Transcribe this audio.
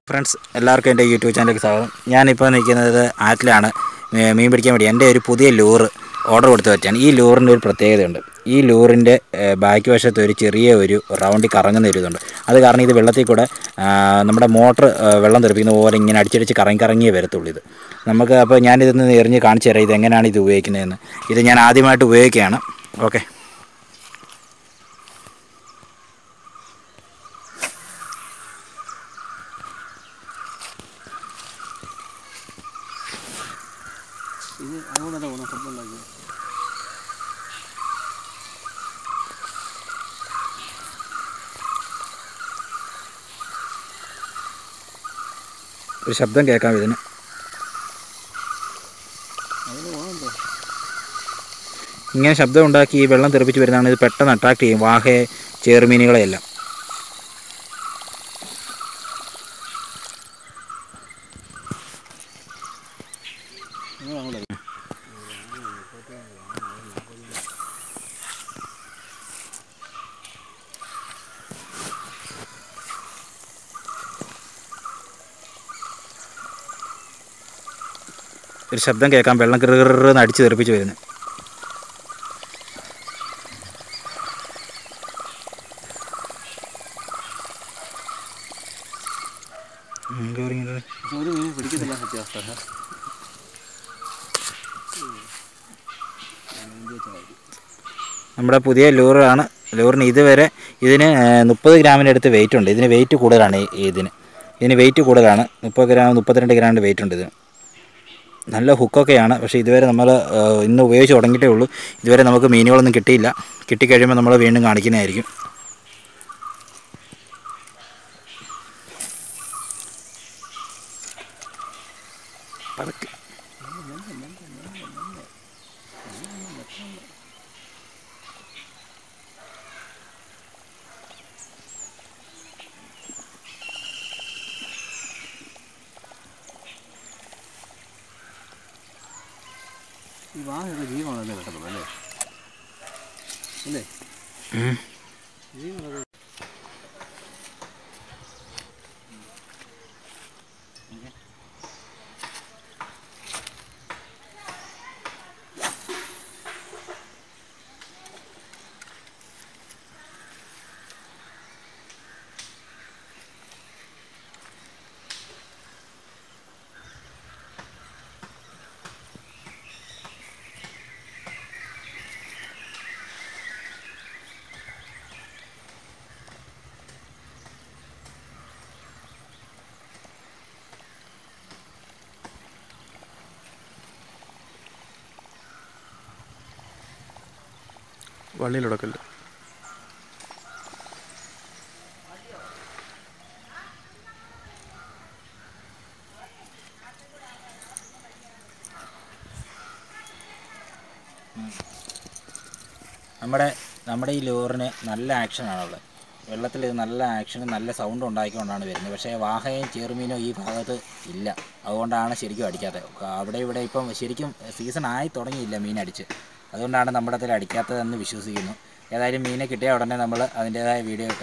Friends എല്ലാവർക്കും എൻ്റെ YouTube ചാനലിലേക്ക് സ്വാഗതം ഞാനിപ്പോൾ നിൽക്കുന്നത് ആറ്റിലാണ് ഏ, മീൻ പിടിക്കാൻ വേണ്ടി എൻ്റെ ഒരു പുതിയ ലൂറ് ഓർഡർ കൊടുത്ത് വെച്ചാണ് ഈ ലൂറിൻ്റെ ഒരു പ്രത്യേകതയുണ്ട് ഈ ലൂറിൻ്റെ ഏ, ബാക്ക് വശത്ത് ഒരു ചെറിയ ഒരു റൗണ്ടിൽ കറങ്ങുന്ന ഒരു ഇതുണ്ട് അത് കാരണം ഇത് വെള്ളത്തിൽ കൂടെ ആ, നമ്മുടെ മോട്ടർ വെള്ളം തെറിപ്പിക്കുന്ന പോലെ ഇങ്ങനെ അടിച്ചടിച്ച് കറങ്ങി കറങ്ങിയേ വരത്തുള്ളൂ ഇത് നമുക്ക് അപ്പോൾ ഞാനിതൊന്ന് എറിഞ്ഞ് കാണിച്ചു തരാം ഇത് എങ്ങനെയാണ് ഇത് ഉപയോഗിക്കുന്നതെന്ന് ഇത് ഞാൻ ആദ്യമായിട്ട് ഉപയോഗിക്കുകയാണ് ഓക്കെ ഇത് അതുകൊണ്ടല്ല ഗുണം ശബ്ദം ഉണ്ടാക്കിയത് ഒരു ശബ്ദം കേൾക്കാം ഇതിന് അതിന് ഗുണമുണ്ടോ ഇങ്ങനെ ശബ്ദം ഉണ്ടാക്കി ഈ വെള്ളം തെറിപ്പിച്ച് വരുന്നതാണ് ഇത് പെട്ടെന്ന് അട്രാക്ട് ചെയ്യും വാഹയെ ചേറുമീനുകളെയെല്ലാം നിങ്ങൾ അങ്ങോട്ട് ഒരു ശബ്ദം കേൾക്കാം വെള്ളം കിറുകിറന്ന് അടിച്ച് തെറിപ്പിച്ച് വരുന്നത് പക്ഷെ ഒരു മീൻ പിടിക്കത്തില്ല സത്യാവസ്ഥ നമ്മുടെ പുതിയ ലൂറാണ് ലൂറിന് ഇതുവരെ ഇതിന് മുപ്പത് ഗ്രാമിൻ്റെ അടുത്ത് വെയിറ്റ് ഉണ്ട് ഇതിന് വെയിറ്റ് കൂടുതലാണ് ഈ- ഇതിന് ഇതിന് വെയിറ്റ് കൂടുതലാണ് മുപ്പത് ഗ്രാം മുപ്പത്തിരണ്ട് ഗ്രാമിൻ്റെ വെയിറ്റ് ഉണ്ട് ഇതിന് നല്ല ഹുക്കൊക്കെയാണ് പക്ഷേ ഇതുവരെ നമ്മൾ ഇന്ന് ഉപയോഗിച്ച് തുടങ്ങിയിട്ടേ ഉള്ളൂ ഇതുവരെ നമുക്ക് മീനുകളൊന്നും കിട്ടിയില്ല കിട്ടിക്കഴിയുമ്പോൾ നമ്മൾ വീണ്ടും കാണിക്കുന്നതായിരിക്കും പതുക്കെ ഈ വാഹയുടെ ജീവനല്ലേ കിട്ടത്തുള്ളൂ അല്ലേ അല്ലേ ഉം. ജീവനത് വള്ളിയിലുടക്കല്ല നമ്മുടെ നമ്മുടെ ഈ ലോറിന് നല്ല ആക്ഷനാണുള്ളത് വെള്ളത്തിൽ ഇത് നല്ല ആക്ഷനും നല്ല സൗണ്ട് ഉണ്ടാക്കിക്കൊണ്ടാണ് വരുന്നത് പക്ഷേ വാഹയും ചെറുമീനോ ഈ ഭാഗത്ത് ഇല്ല അതുകൊണ്ടാണ് ശരിക്കും അടിക്കാത്തത് അവിടെ ഇവിടെ ഇപ്പം ശരിക്കും സീസൺ ആയി തുടങ്ങിയില്ല മീൻ അടിച്ച് അതുകൊണ്ടാണ് നമ്മുടെ അതിൽ അടിക്കാത്തതെന്ന് വിശ്വസിക്കുന്നു ഏതായാലും മീനെ കിട്ടിയ ഉടനെ നമ്മൾ അതിൻ്റേതായ വീഡിയോ